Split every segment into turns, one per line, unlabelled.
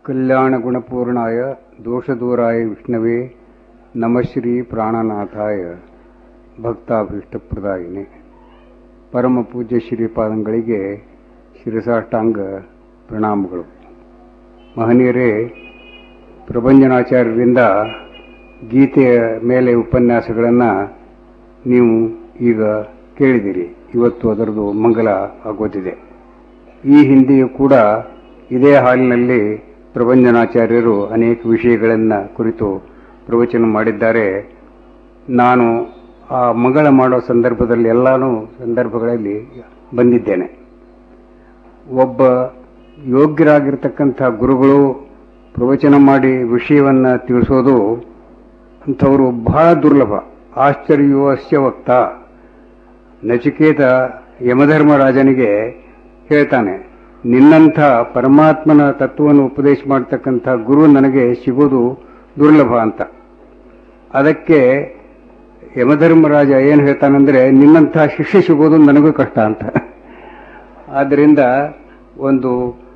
ಕಲ್ಯಾಣ ಗುಣಪೂರ್ಣಾಯ ದೋಷದೂರಾಯ ವಿಷ್ಣವೇ ನಮಶ್ರೀ ಪ್ರಾಣನಾಥಾಯ ಭಕ್ತಾಭೀಷ್ಟಪ್ರದಾಯಿನಿ ಪರಮ ಪೂಜ್ಯ ಶ್ರೀಪಾದಂಗಳಿಗೆ ಶಿರಸಾಷ್ಟಾಂಗ ಪ್ರಣಾಮಗಳು ಮಹನೀಯರೇ ಪ್ರಭಂಜನಾಚಾರ್ಯರಿಂದ ಗೀತೆಯ ಮೇಲೆ ಉಪನ್ಯಾಸಗಳನ್ನು ನೀವು ಈಗ ಕೇಳಿದಿರಿ ಇವತ್ತು ಅದರದು ಮಂಗಲ ಆಗೋದಿದೆ ಈ ಹಿಂದೆಯೂ ಕೂಡ ಇದೇ ಹಾಲಿನಲ್ಲಿ ಪ್ರಭಂಜನಾಚಾರ್ಯರು ಅನೇಕ ವಿಷಯಗಳನ್ನು ಕುರಿತು ಪ್ರವಚನ ಮಾಡಿದ್ದಾರೆ ನಾನು ಆ ಮಂಗಳ ಮಾಡೋ ಸಂದರ್ಭದಲ್ಲಿ ಎಲ್ಲಾನು ಸಂದರ್ಭಗಳಲ್ಲಿ ಬಂದಿದ್ದೇನೆ ಒಬ್ಬ ಯೋಗ್ಯರಾಗಿರ್ತಕ್ಕಂಥ ಗುರುಗಳು ಪ್ರವಚನ ಮಾಡಿ ವಿಷಯವನ್ನು ತಿಳಿಸೋದು ಅಂಥವರು ಬಹಳ ದುರ್ಲಭ ಆಶ್ಚರ್ಯವಸ್ಯ ವಕ್ತ ನಚಿಕೇತ ಯಮಧರ್ಮರಾಜನಿಗೆ ಹೇಳ್ತಾನೆ ನಿನ್ನಂಥ ಪರಮಾತ್ಮನ ತತ್ವವನ್ನು ಉಪದೇಶ ಮಾಡತಕ್ಕಂಥ ಗುರು ನನಗೆ ಸಿಗೋದು ದುರ್ಲಭ ಅಂತ ಅದಕ್ಕೆ ಯಮಧರ್ಮರಾಜ ಏನು ಹೇಳ್ತಾನಂದ್ರೆ ನಿನ್ನಂಥ ಶಿಷ್ಯ ಸಿಗೋದು ನನಗೂ ಕಷ್ಟ ಅಂತ ಆದ್ದರಿಂದ ಒಂದು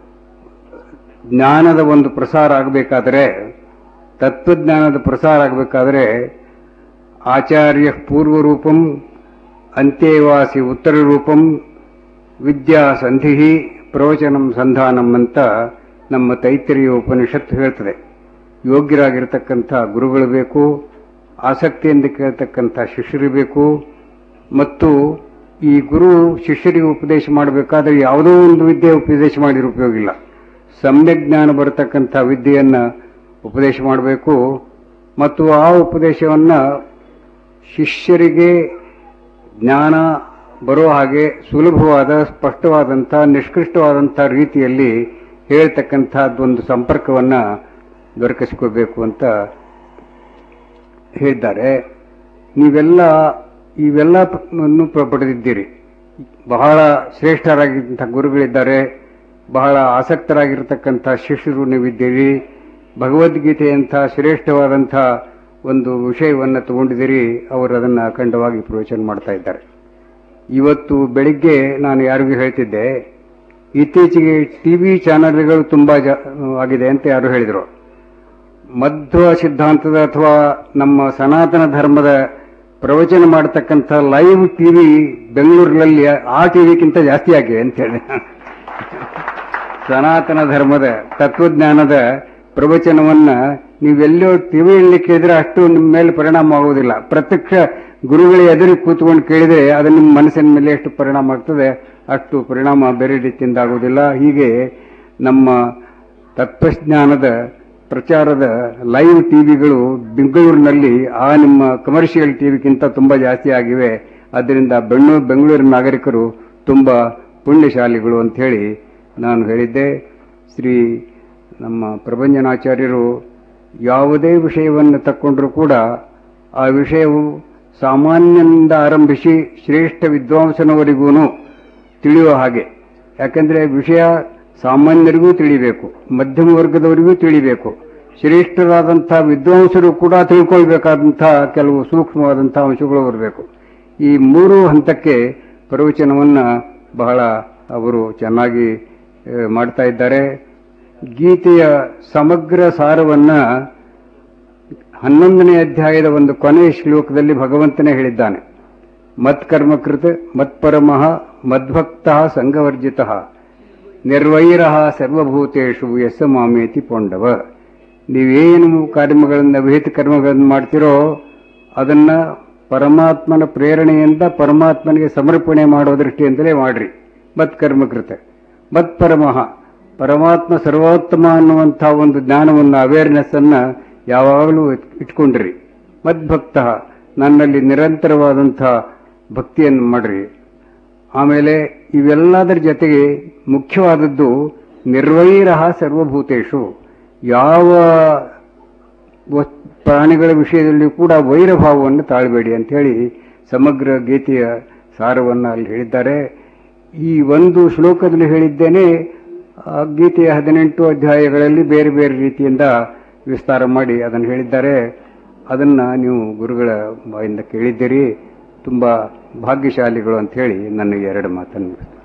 ಜ್ಞಾನದ ಒಂದು ಪ್ರಸಾರ ಆಗಬೇಕಾದರೆ ತತ್ವಜ್ಞಾನದ ಪ್ರಸಾರ ಆಗಬೇಕಾದ್ರೆ ಆಚಾರ್ಯ ಪೂರ್ವರೂಪಂ ಅಂತ್ಯವಾಸಿ ಉತ್ತರ ರೂಪಂ ವಿದ್ಯಾ ಸಂಧಿ ಪ್ರವಚನಂ ಸಂಧಾನಂ ಅಂತ ನಮ್ಮ ತೈತರಿಯ ಉಪನಿಷತ್ತು ಹೇಳ್ತದೆ ಯೋಗ್ಯರಾಗಿರ್ತಕ್ಕಂಥ ಗುರುಗಳು ಬೇಕು ಆಸಕ್ತಿಯಿಂದ ಕೇಳ್ತಕ್ಕಂಥ ಶಿಷ್ಯರು ಬೇಕು ಮತ್ತು ಈ ಗುರು ಶಿಷ್ಯರಿಗೆ ಉಪದೇಶ ಮಾಡಬೇಕಾದ್ರೆ ಯಾವುದೋ ಒಂದು ವಿದ್ಯೆ ಉಪದೇಶ ಮಾಡಿರೋ ಉಪಯೋಗ ಇಲ್ಲ ಸಮ್ಯಕ್ ಜ್ಞಾನ ಬರತಕ್ಕಂಥ ವಿದ್ಯೆಯನ್ನು ಉಪದೇಶ ಮಾಡಬೇಕು ಮತ್ತು ಆ ಉಪದೇಶವನ್ನು ಶಿಷ್ಯರಿಗೆ ಜ್ಞಾನ ಬರೋ ಹಾಗೆ ಸುಲಭವಾದ ಸ್ಪಷ್ಟವಾದಂಥ ನಿಷ್ಕೃಷ್ಟವಾದಂಥ ರೀತಿಯಲ್ಲಿ ಹೇಳ್ತಕ್ಕಂಥದ್ದೊಂದು ಸಂಪರ್ಕವನ್ನು ದೊರಕಿಸ್ಕೋಬೇಕು ಅಂತ ಹೇಳಿದ್ದಾರೆ ನೀವೆಲ್ಲ ಇವೆಲ್ಲವನ್ನು ಪಡೆದಿದ್ದೀರಿ ಬಹಳ ಶ್ರೇಷ್ಠರಾಗಿದ್ದಂಥ ಗುರುಗಳಿದ್ದಾರೆ ಬಹಳ ಆಸಕ್ತರಾಗಿರ್ತಕ್ಕಂಥ ಶಿಷ್ಯರು ನೀವಿದ್ದೀರಿ ಭಗವದ್ಗೀತೆಯಂಥ ಶ್ರೇಷ್ಠವಾದಂಥ ಒಂದು ವಿಷಯವನ್ನು ತಗೊಂಡಿದ್ದೀರಿ ಅವರು ಅದನ್ನು ಅಖಂಡವಾಗಿ ಪ್ರವಚನ ಮಾಡ್ತಾ ಇದ್ದಾರೆ ಇವತ್ತು ಬೆಳಿಗ್ಗೆ ನಾನು ಯಾರಿಗೂ ಹೇಳ್ತಿದ್ದೆ ಇತ್ತೀಚೆಗೆ ಟಿ ವಿ ಚಾನಲ್ಗಳು ತುಂಬ ಜ ಆಗಿದೆ ಅಂತ ಯಾರು ಹೇಳಿದರು ಮಧ್ವ ಸಿದ್ಧಾಂತದ ಅಥವಾ ನಮ್ಮ ಸನಾತನ ಧರ್ಮದ ಪ್ರವಚನ ಮಾಡತಕ್ಕಂಥ ಲೈವ್ ಟಿವಿ ಬೆಂಗಳೂರಿನಲ್ಲಿ ಆ ಟಿವಿಗಿಂತ ಜಾಸ್ತಿ ಆಗಿದೆ ಅಂತ ಹೇಳಿ ಸನಾತನ ಧರ್ಮದ ತತ್ವಜ್ಞಾನದ ಪ್ರವಚನವನ್ನ ನೀವೆಲ್ಲೋ ಟಿವಿಯಲ್ಲಿ ಕೇಳಿದ್ರೆ ಅಷ್ಟು ನಿಮ್ಮ ಮೇಲೆ ಪರಿಣಾಮ ಆಗುವುದಿಲ್ಲ ಪ್ರತ್ಯಕ್ಷ ಗುರುಗಳ ಎದುರಿಗೆ ಕೂತ್ಕೊಂಡು ಕೇಳಿದ್ರೆ ಅದು ನಿಮ್ಮ ಮನಸ್ಸಿನ ಮೇಲೆ ಎಷ್ಟು ಪರಿಣಾಮ ಆಗ್ತದೆ ಅಷ್ಟು ಪರಿಣಾಮ ಬೇರೆ ರೀತಿಯಿಂದ ಆಗುವುದಿಲ್ಲ ಹೀಗೆ ನಮ್ಮ ತತ್ವಜ್ಞಾನದ ಪ್ರಚಾರದ ಲೈವ್ ಟಿವಿಗಳು ಬೆಂಗಳೂರಿನಲ್ಲಿ ಆ ನಿಮ್ಮ ಕಮರ್ಷಿಯಲ್ ಟಿವಿಗಿಂತ ತುಂಬ ಜಾಸ್ತಿ ಆಗಿವೆ ಆದ್ದರಿಂದ ಬೆಂಗಳೂರು ಬೆಂಗಳೂರಿನ ನಾಗರಿಕರು ತುಂಬ ಪುಣ್ಯಶಾಲಿಗಳು ಅಂತ ಹೇಳಿ ನಾನು ಹೇಳಿದ್ದೆ ಶ್ರೀ ನಮ್ಮ ಪ್ರಭಂಜನಾಚಾರ್ಯರು ಯಾವುದೇ ವಿಷಯವನ್ನು ತಕ್ಕೊಂಡ್ರೂ ಕೂಡ ಆ ವಿಷಯವು ಸಾಮಾನ್ಯನಿಂದ ಆರಂಭಿಸಿ ಶ್ರೇಷ್ಠ ವಿದ್ವಾಂಸನವರಿಗೂ ತಿಳಿಯುವ ಹಾಗೆ ಯಾಕಂದರೆ ವಿಷಯ ಸಾಮಾನ್ಯರಿಗೂ ತಿಳಿಬೇಕು ಮಧ್ಯಮ ವರ್ಗದವರಿಗೂ ತಿಳಿಬೇಕು ಶ್ರೇಷ್ಠರಾದಂಥ ವಿದ್ವಾಂಸರು ಕೂಡ ತಿಳ್ಕೊಳ್ಬೇಕಾದಂಥ ಕೆಲವು ಸೂಕ್ಷ್ಮವಾದಂಥ ಅಂಶಗಳು ಬರಬೇಕು ಈ ಮೂರು ಹಂತಕ್ಕೆ ಪ್ರವಚನವನ್ನು ಬಹಳ ಅವರು ಚೆನ್ನಾಗಿ ಮಾಡ್ತಾ ಇದ್ದಾರೆ ಗೀತೆಯ ಸಮಗ್ರ ಸಾರವನ್ನು ಹನ್ನೊಂದನೇ ಅಧ್ಯಾಯದ ಒಂದು ಕೊನೆಯ ಶ್ಲೋಕದಲ್ಲಿ ಭಗವಂತನೇ ಹೇಳಿದ್ದಾನೆ ಮತ್ಕರ್ಮಕೃತ ಮತ್ಪರಮಃ ಮದ್ಭಕ್ತ ಸಂಘವರ್ಜಿತ ನಿರ್ವೈರ ಸರ್ವಭೂತೇಶು ಎಸ್ ಮಾಮೇತಿ ಪೊಂಡವ ನೀವೇನು ಕರ್ಮಗಳನ್ನು ವಿಹಿತ ಕರ್ಮಗಳನ್ನು ಮಾಡ್ತಿರೋ ಅದನ್ನ ಪರಮಾತ್ಮನ ಪ್ರೇರಣೆಯಿಂದ ಪರಮಾತ್ಮನಿಗೆ ಸಮರ್ಪಣೆ ಮಾಡೋ ದೃಷ್ಟಿಯಿಂದಲೇ ಮಾಡ್ರಿ ಮತ್ಕರ್ಮಕೃತ ಮತ್ಪರಮಃ ಪರಮಾತ್ಮ ಸರ್ವೋತ್ತಮ ಅನ್ನುವಂಥ ಒಂದು ಜ್ಞಾನವನ್ನು ಅವೇರ್ನೆಸ್ ಅನ್ನ ಯಾವಾಗಲೂ ಇಟ್ಕೊಂಡ್ರಿ ಮದ್ಭಕ್ತ ನನ್ನಲ್ಲಿ ನಿರಂತರವಾದಂಥ ಭಕ್ತಿಯನ್ನು ಮಾಡ್ರಿ ಆಮೇಲೆ ಇವೆಲ್ಲದರ ಜೊತೆಗೆ ಮುಖ್ಯವಾದದ್ದು ನಿರ್ವೈರ ಸರ್ವಭೂತೇಶು ಯಾವ ಪ್ರಾಣಿಗಳ ವಿಷಯದಲ್ಲಿ ಕೂಡ ವೈರಭಾವವನ್ನು ತಾಳಬೇಡಿ ಅಂತ ಹೇಳಿ ಸಮಗ್ರ ಗೀತೆಯ ಸಾರವನ್ನು ಅಲ್ಲಿ ಹೇಳಿದ್ದಾರೆ ಈ ಒಂದು ಶ್ಲೋಕದಲ್ಲಿ ಹೇಳಿದ್ದೇನೆ ಗೀತೆಯ ಹದಿನೆಂಟು ಅಧ್ಯಾಯಗಳಲ್ಲಿ ಬೇರೆ ಬೇರೆ ರೀತಿಯಿಂದ ವಿಸ್ತಾರ ಮಾಡಿ ಅದನ್ನು ಹೇಳಿದ್ದಾರೆ ಅದನ್ನು ನೀವು ಗುರುಗಳ ಬಾಯಿಂದ ಕೇಳಿದ್ದೀರಿ ತುಂಬ ಭಾಗ್ಯಶಾಲಿಗಳು ಅಂತ ಹೇಳಿ ನನಗೆ ಎರಡು ಮಾತನ್ನು